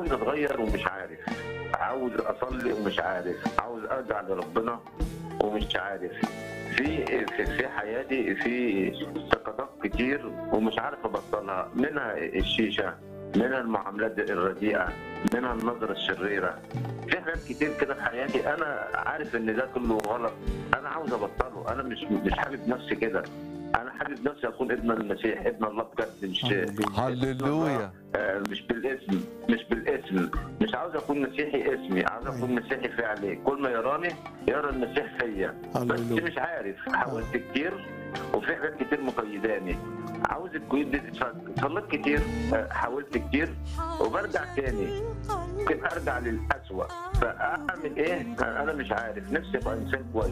عاوز اتغير ومش عارف عاوز اصلي ومش عارف عاوز ارجع لربنا ومش عارف في في, في حياتي في سقطات كتير ومش عارف ابطلها منها الشيشه منها المعاملات الرديئه منها النظره الشريره في حاجات كتير كده في حياتي انا عارف ان ده كله غلط انا عاوز ابطله انا مش مش حابب نفسي كده انا حابب نفسي اكون ابن المسيح ابن الله بجد مش هللويا آه، مش بالاسم مش بالاسم مش عاوز اكون مسيحي اسمي عاوز اكون مسيحي فعلي كل ما يراني يرى المسيح فيا بس هللويا. مش عارف حاولت كتير وفي حاجات كتير مقيداني عاوز القيود دي تتفك صليت كتير آه، حاولت كتير وبرجع تاني ممكن ارجع للاسوأ فاعمل ايه انا مش عارف نفسي ابقى انسان كويس